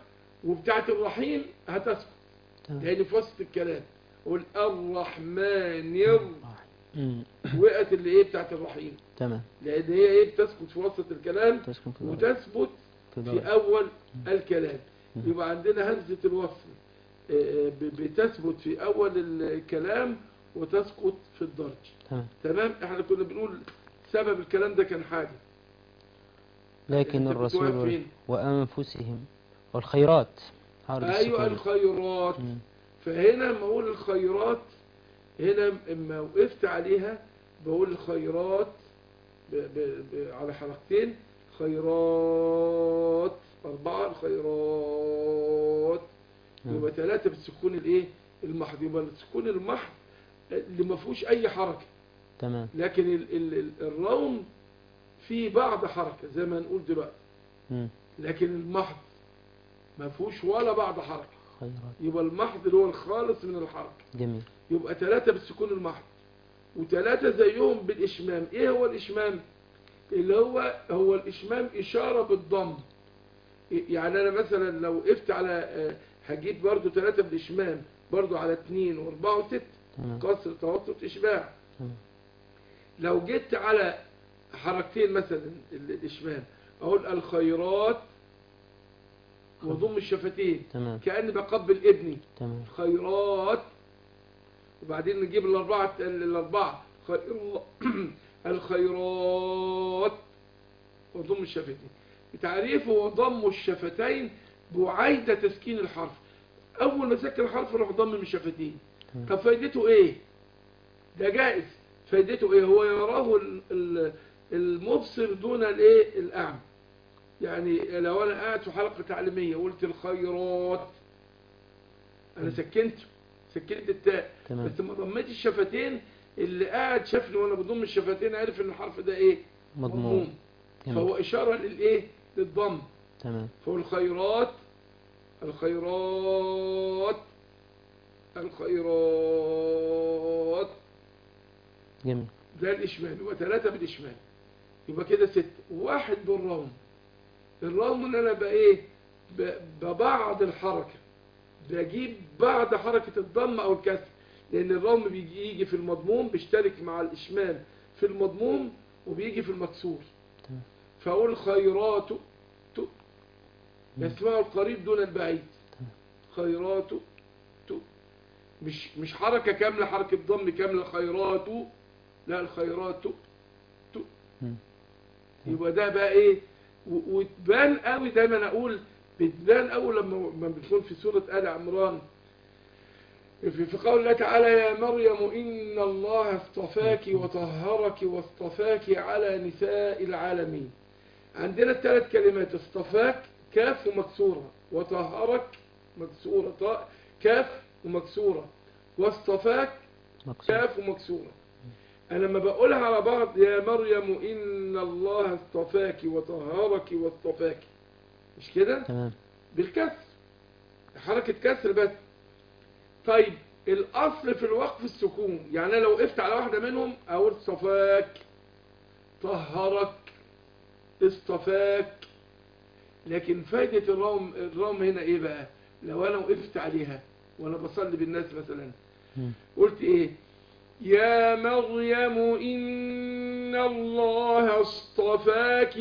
وبتاعت الرحيم هتسكت تمام لان في وسط الكلام قول الرحمن الر- مم. وقت اللي ايه بتاعت الرحيم تمام لان هي ايه بتسكت في وسط الكلام تسكن في الضرب. وتثبت في في الضرب. اول الكلام مم. يبقى عندنا همزة الوصل آه، ب- بتثبت في اول الكلام وتسقط في الدرج تمام تمام احنا كنا بنقول سبب الكلام ده كان حادث لكن أنت كنت واقف الرسول فين؟ وأنفسهم والخيرات عرض ايوه السكون. الخيرات مم. فهنا لما اقول الخيرات هنا اما وقفت عليها بقول الخيرات ب ب ب على حركتين خيرات أربعة الخيرات نعم. يبقى ثلاثة بالسكون الايه المحض يبقى السكون المحض اللي ما فيهوش أي حركة تمام لكن ال ال ال الروم فيه بعض حركة زي ما نقول دلوقتي مم. لكن المحض ما فيهوش ولا بعض حركة خيرات يبقى المحض اللي هو الخالص من الحركة جميل يبقى ثلاثة بالسكون المحض وثلاثة زيهم بالإشمام إيه هو الإشمام؟ اللي هو هو الإشمام إشارة بالضم يعني أنا مثلا لو وقفت على آه، هجيب برضو ثلاثة بالإشمام برضو على اثنين واربعة وستة تمام كسر توسط إشباع تمام لو جيت على حركتين مثلا ال- الإشمام أقول الخيرات وضم الشفتين تمام كأني بقبل ابني تمام خيرات وبعدين نجيب الأربعة الأربعة خير- الخيرات وضم الشفتين تعريفه هو ضم الشفتين بعيد تسكين الحرف أول ما سكن الحرف راح ضم من الشفتين تمام. طب فايدته إيه؟ ده جائز فايدته إيه؟ هو يراه ال- ال- المبصر دون الإيه؟ الأعمى يعني لو أنا قاعد في حلقة تعليمية قلت الخيرات أنا سكنته سكنت التاء تمام بس ما ضميتش الشفتين اللي قاعد شافني وانا بضم الشفتين عرف ان الحرف ده ايه مضموم جميل فهو اشاره للايه للضم تمام فهو الخيرات الخيرات الخيرات جميل ده الاشمال يبقى ثلاثه بالاشمال يبقى كده ست واحد بالروم الروم ان انا بقى ايه ب- ببعض الحركه بجيب بعد حركه الضم او الكسر لان الروم بيجي يجي في المضموم بيشترك مع الاشمال في المضموم وبيجي في المكسور تمام. فاقول خيرات ت مم. يسمعوا القريب دون البعيد تمام. خيرات ت مش مش حركه كامله حركه ضم كامله خيرات لا الخيرات ت مم. يبقى ده بقى ايه و- وتبان قوي دايما اقول بتبان قوي لما لما بتكون في سوره ال عمران في في قول الله تعالى يا مريم إن الله اصطفاك وطهرك واصطفاك على نساء العالمين عندنا الثلاث كلمات اصطفاك كاف ومكسورة وطهرك مكسورة طاء كاف ومكسورة واصطفاك مقصود كاف ومكسورة أنا لما بقولها على بعض يا مريم إن الله اصطفاك وطهرك واصطفاك مش كده تمام بالكسر حركة كسر بس طيب الأصل في الوقف السكون يعني أنا لو وقفت على واحدة منهم أقول صفاك طهرك اصطفاك لكن فايدة الروم الروم هنا إيه بقى لو أنا وقفت عليها وأنا بصلي بالناس مثلا مم. قلت إيه يا مريم إن الله اصطفاك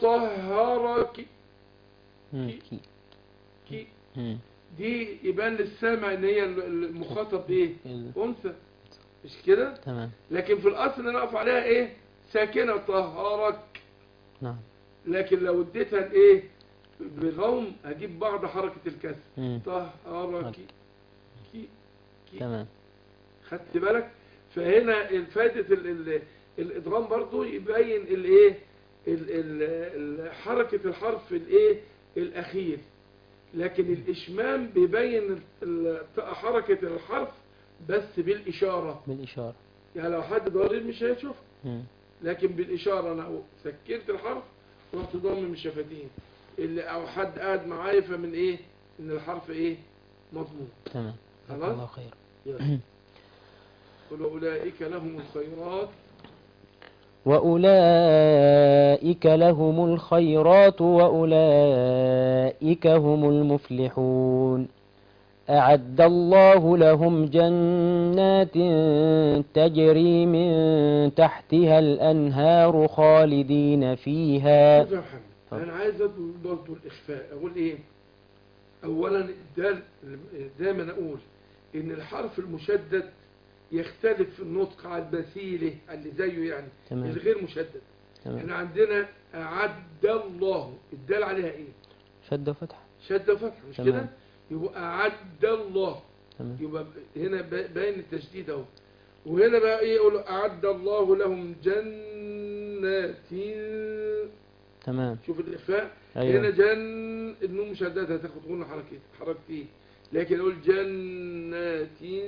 وطهرك مم. كي- كي كي مم. دي يبان للسامع ان هي المخاطب بايه ال- انثى مش كده تمام لكن في الاصل انا اقف عليها ايه ساكنه طهرك نعم لكن لو اديتها الايه بغوم هجيب بعض حركه الكسر مم. طهرك كي كي تمام خدت بالك فهنا الفائده ال- ال- الادغام برضو يبين الايه ال- ال- ال- حركه الحرف الايه الاخير لكن الاشمام بيبين ال- حركه الحرف بس بالاشاره بالإشارة يعني لو حد ضرير مش هيشوف مم. لكن بالاشاره انا سكنت الحرف ورحت ضامم الشفتين اللي او حد قاعد معايا فمن ايه ان الحرف ايه مضمون تمام جزاك خلاص؟ الله خير قل أولئك لهم الخيرات وأولئك لهم الخيرات وأولئك هم المفلحون أعد الله لهم جنات تجري من تحتها الأنهار خالدين فيها شوف يا محمد انا عايز اضرب برضه الاخفاء اقول ايه اولا الدال دايما اقول ان الحرف المشدد يختلف في النطق عن مثيله اللي زيه يعني تمام. الغير مشدد تمام احنا عندنا اعد الله الدال عليها ايه شد وفتح شده وفتح مش تمام. كده يبقى اعد الله تمام يبقى هنا با- باين التشديد اهو وهنا بقى ايه يقول اعد الله لهم جنات تمام شوف الاخفاء أيوة. هنا جن النون مشدده هتاخد غنى حركتين حركتين لكن اقول جنات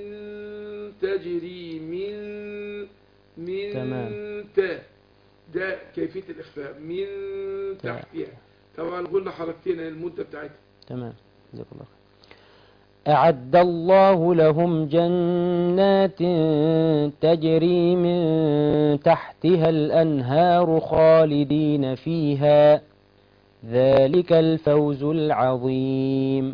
تجري من من تمام. تا ده كيفيه الاخفاء من تمام. تحتها طبعا قلنا حركتين هي المده بتاعتها تمام جزاك الله خير أعد الله لهم جنات تجري من تحتها الأنهار خالدين فيها ذلك الفوز العظيم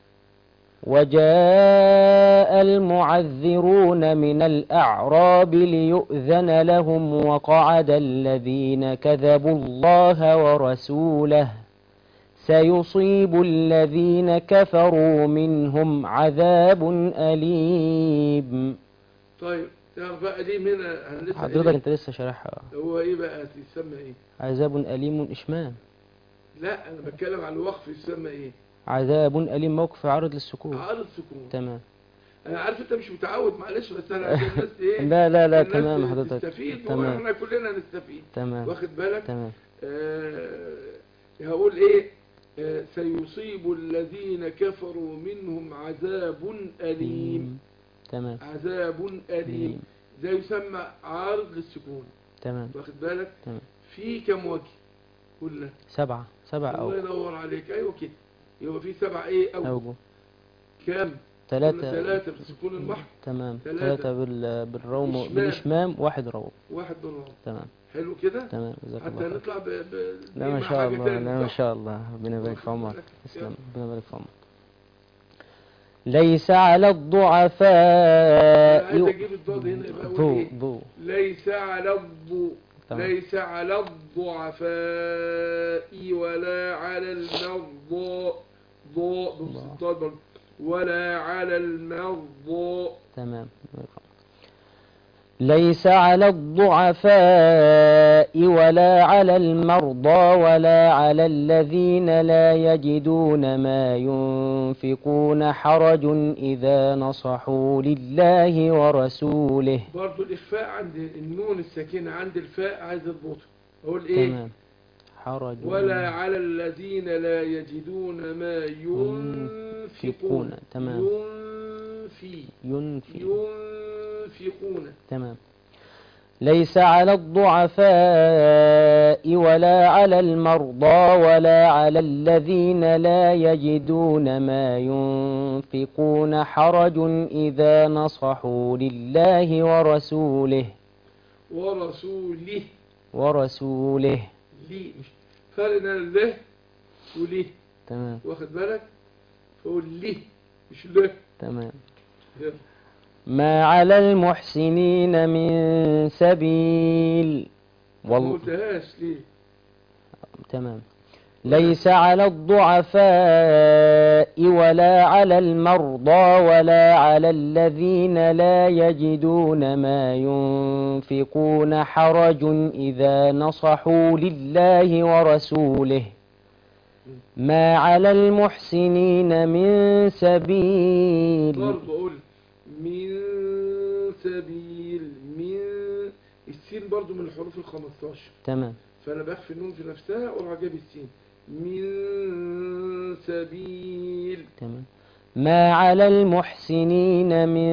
وجاء المعذرون من الأعراب ليؤذن لهم وقعد الذين كذبوا الله ورسوله سيصيب الذين كفروا منهم عذاب أليم طيب تعرف بقى ليه هنا هنسأل حضرتك إيه؟ انت لسه شارحها هو ايه بقى يسمى ايه عذاب أليم إشمام لا انا بتكلم على الوقف يسمى ايه عذاب أليم موقف عارض للسكون عارض سكون تمام انا عارف انت مش متعود معلش بس انا عشان الناس ايه لا لا لا الناس تمام حضرتك تستفيد تمام واحنا كلنا نستفيد تمام واخد بالك تمام آه هقول ايه آه سيصيب الذين كفروا منهم عذاب أليم تمام عذاب أليم ده يسمى عارض للسكون تمام واخد بالك تمام في كم وجه قلنا سبعة سبع الله أو ينور عليك ايوه كده يبقى في سبع ايه أو أوجه كم قلنا ثلاثة ثلاثة بالسكون المحض تمام ثلاثة. ثلاثة بال... بالروم إشمام. بالإشمام واحد روم واحد بالرابع تمام حلو كده تمام جزاك حتى الله خير نطلع ب... ب... لا دي ما مع شاء حاجة الله تاني، لا ما صح؟ شاء الله ربنا يبارك في واخد عمرك بالك؟ تسلم يلا. ربنا يبارك في عمرك ليس على أنا الضعفاء عايز اجيب الضاد هنا يبقى اقول ضو ايه ضو ليس على الضو تمام. ليس على الضعفاء ولا على المرضى ضاء بص ضاء. الضاد برضه. ولا على المرضى تمام ليس على الضعفاء ولا على المرضى ولا على الذين لا يجدون ما ينفقون حرج إذا نصحوا لله ورسوله برضه الإخفاء عند النون الساكنة عند الفاء عايز اضبطه أقول إيه تمام حرج ولا على الذين لا يجدون ما ينفقون ينفقون. تمام. ينفي ينفي ينفقون تمام ليس على الضعفاء ولا على المرضى ولا على الذين لا يجدون ما ينفقون حرج إذا نصحوا لله ورسوله ورسوله ورسوله لي مش فرق بين له وليه تمام واخد بالك فقول ليه مش له تمام يلا. ما على المحسنين من سبيل ما والله قلتهاش ليه تمام ليس على الضعفاء ولا على المرضى ولا على الذين لا يجدون ما ينفقون حرج إذا نصحوا لله ورسوله ما على المحسنين من سبيل برضه أقول من سبيل من السين برضه من الحروف ال 15 تمام فأنا بخفي النون في نفسها وأروح جايب السين من سبيل تمام ما على المحسنين من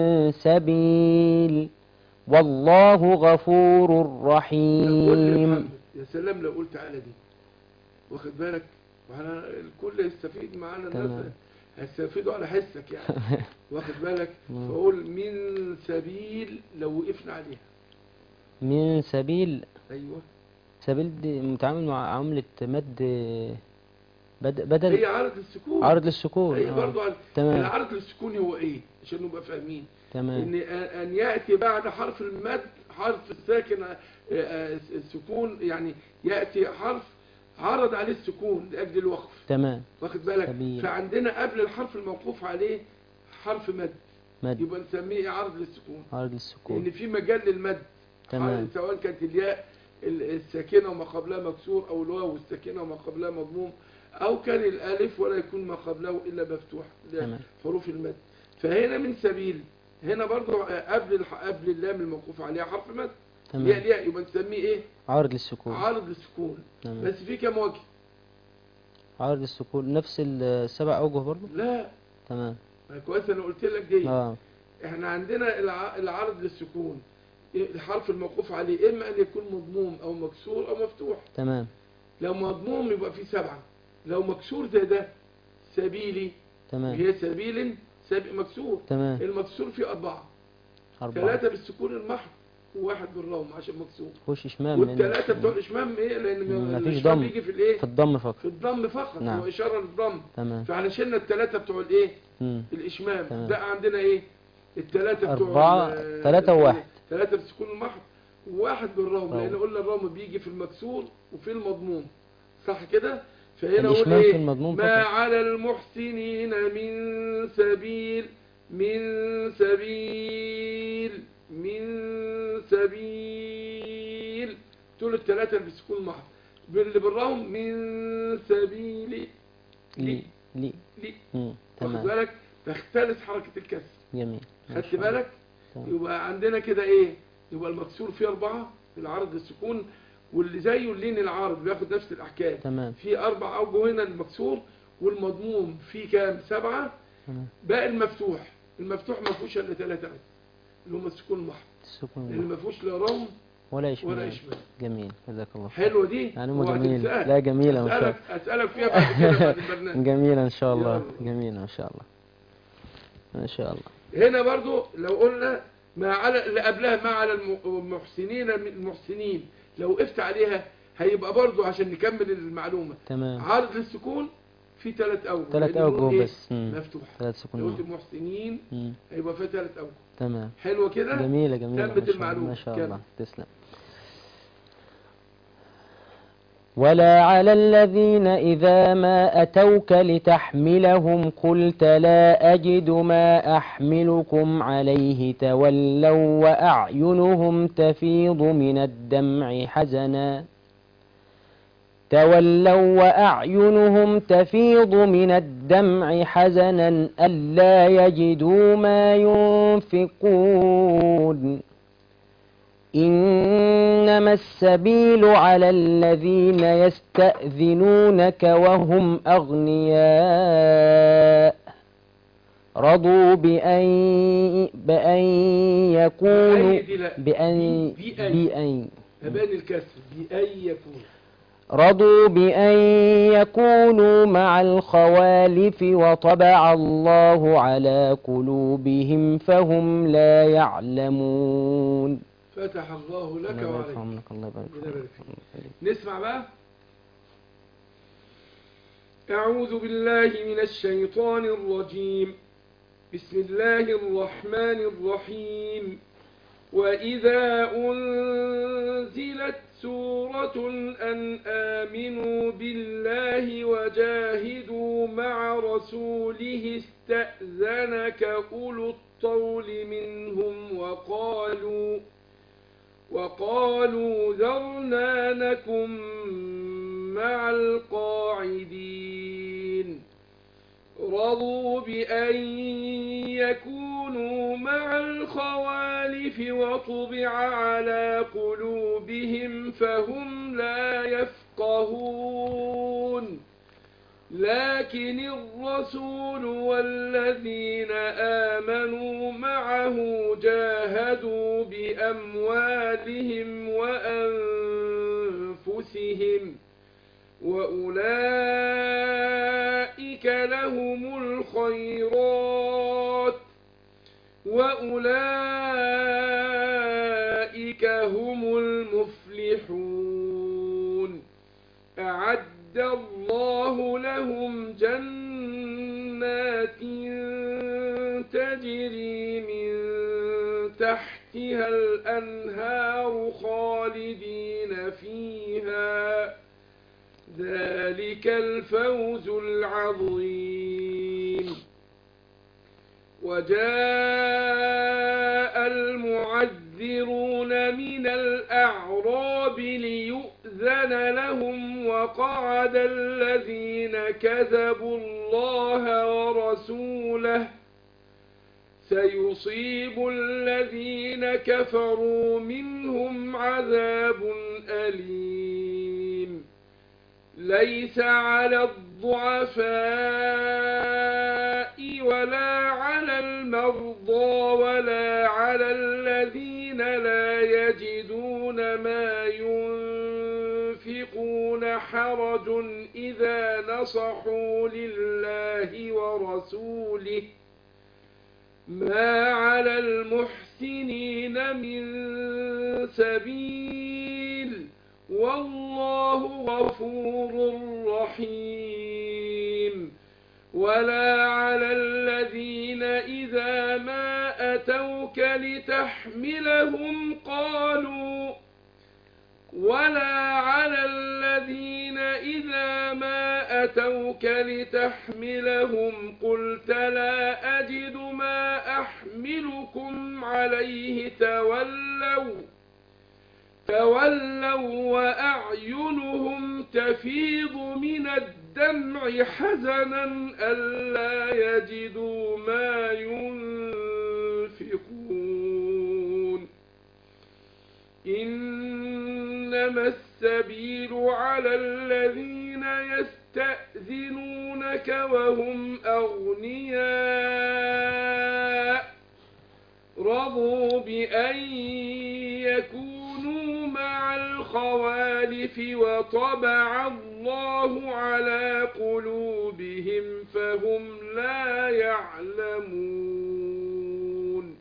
سبيل والله غفور لا، قول لي يا رحيم محمد، يا سلام لو قلت على دي واخد بالك معنا الكل يستفيد معانا الناس تمام. هيستفيدوا على حسك يعني واخد بالك مم. فأقول من سبيل لو وقفنا عليها من سبيل ايوه سبيل دي متعامل مع عملة مد بد- بدل هي عرض السكون عرض للسكون هي آه. برضو عرض تمام. العرض للسكون هو ايه عشان نبقى فاهمين تمام ان ان ياتي بعد حرف المد حرف الساكن آه، آه، السكون يعني ياتي حرف عرض عليه السكون لاجل الوقف تمام واخد بالك سبيل. فعندنا قبل الحرف الموقوف عليه حرف مد مد يبقى نسميه عرض للسكون عرض لان للسكون في مجال للمد تمام سواء كانت الياء ال- الساكنه وما قبلها مكسور او الواو الساكنه وما قبلها مضموم او كان الالف ولا يكون ما قبله الا مفتوح ده تمام حروف المد فهنا من سبيل هنا برضو قبل الح- قبل اللام الموقوف عليها حرف مد الياء تمام الياء يبقى نسميه ايه عرض للسكون عارض للسكون تمام بس في كام وجه عرض للسكون نفس السبع أوجه برضه لا تمام ما كويس انا قلت لك دي اه احنا عندنا الع- العرض للسكون إيه الحرف الموقوف عليه اما ان يكون مضموم او مكسور او مفتوح تمام لو مضموم يبقى فيه سبعة لو مكسور زي ده سبيلي تمام هي سبيل سابق مكسور تمام المكسور فيه أربعة أربعة ثلاثة بالسكون المحض وواحد بالروم عشان مكسور خش إشمام لأن- والثلاثة بتوع الإشمام إيه لأن مفيش الإشمام ضم. بيجي في الإيه في الضم فقط في الضم فقط نعم. هو إشارة للضم تمام فاحنا شلنا الثلاثة بتوع الإيه مم. الإشمام تمام. بقى عندنا إيه الثلاثة بتوع أربعة ال- ثلاثة وواحد ثلاثة بالسكون المحض وواحد بالروم روم. لأن قلنا الروم بيجي في المكسور وفي المضموم صح كده فهنا نقول الإشمام في إيه المضموم ما فقط على المحسنين من سبيل من سبيل من سبيل دول الثلاثة اللي بيسكون محض اللي بالروم من سبيل لي لي لي مم. واخد تمام بالك تختلس حركة الكسر جميل ما خدت شاء الله. بالك تمام. يبقى عندنا كده ايه يبقى المكسور فيه أربعة العرض السكون واللي زيه اللين العارض بياخد نفس الأحكام تمام في أربع أوجه هنا المكسور والمضموم فيه كام سبعة تمام باقي المفتوح المفتوح ما فيهوش إلا ثلاثة بس اللي هم السكون المحض السكون اللي ما فيهوش لا روم ولا إشمام ولا إشمام جميل جزاك الله خير حلوة دي معلومة اوعى جميلة تنساها. لا جميلة ما شاء أسألك الله أسألك فيها بعد كده بعد البرنامج جميلة إن شاء الله يلا. جميلة ما شاء الله ما شاء الله هنا برضو لو قلنا ما على اللي قبلها ما على الم- المحسنين من المحسنين لو وقفت عليها هيبقى برضو عشان نكمل المعلومة تمام عارض للسكون في ثلاث أوجه ثلاث لأن النون أوجه إيه؟ بس مم. مفتوح ثلاث سكون لو قلت نعم. المحسنين مم. هيبقى فيها ثلاث أوجه تمام حلوة كده جميلة جميلة تمت ما شاء الله المعلومة. ما شاء كمل. الله تسلم ولا على الذين إذا ما أتوك لتحملهم قلت لا أجد ما أحملكم عليه تولوا وأعينهم تفيض من الدمع حزنا تولوا وأعينهم تفيض من الدمع حزنا ألا يجدوا ما ينفقون إنما السبيل على الذين يستأذنونك وهم أغنياء رضوا بأن بأن يكونوا بأي دي لا. بأن بي- بأي. بأن هبان الكسر بأي يكون رضوا بأن يكونوا مع الخوالف وطبع الله على قلوبهم فهم لا يعلمون فتح الله لك الله يبارك وعليك في عمرك الله يبارك في ربنا يبارك عمرك فيك. الله يبارك. نسمع بقى أعوذ بالله من الشيطان الرجيم بسم الله الرحمن الرحيم وإذا أنزلت سورة أن آمنوا بالله وجاهدوا مع رسوله استأذنك أولو الطول منهم وقالوا وقالوا ذرنا نكن مع القاعدين رضوا بأن يكونوا مع الخوالف وطبع على قلوبهم فهم لا يفقهون لكن الرسول والذين آمنوا معه جاهدوا بأموالهم وأنفسهم وأولئك لهم الخيرات وأولئك هم المفلحون الأنهار خالدين فيها ذلك الفوز العظيم وجاء المعذرون من الأعراب ليؤذن لهم وقعد الذين كذبوا الله ورسوله سيصيب الذين كفروا منهم عذاب أليم ليس على الضعفاء ولا على المرضى ولا على الذين لا يجدون ما ينفقون حرج إذا نصحوا لله ورسوله ما على المحسنين من سبيل والله غفور رحيم ولا على الذين إذا ما أتوك لتحملهم قالوا ولا على الذين إذا ما أتوك لتحملهم قلت لا أجد ما أحملكم عليه تولوا تولوا وأعينهم تفيض من الدمع حزنا ألا يجدوا ما ينفقون إنما السبيل على الذين يستأذنونك وهم أغنياء رضوا بأن يكونوا مع الخوالف وطبع الله على قلوبهم فهم لا يعلمون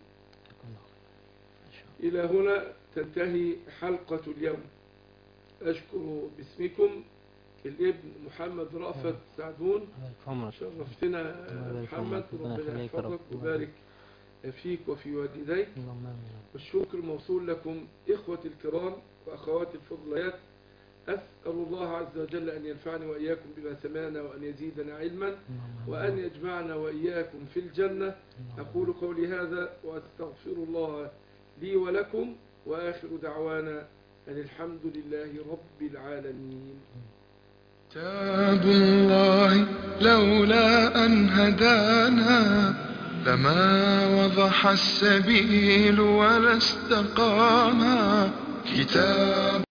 إلى هنا تنتهي حلقة اليوم أشكر باسمكم الابن محمد رأفت سعدون شرفتنا يا محمد ربنا يحفظك ويبارك فيك وفي والديك والشكر موصول لكم إخوتي الكرام وأخواتي الفضليات أسأل الله عز وجل أن ينفعني وإياكم بما سمعنا وأن يزيدنا علما وأن يجمعنا وإياكم في الجنة أقول قولي هذا وأستغفر الله لي ولكم وآخر دعوانا أن الحمد لله رب العالمين كتاب الله لولا أن هدانا لما وضح السبيل ولا استقاما كتاب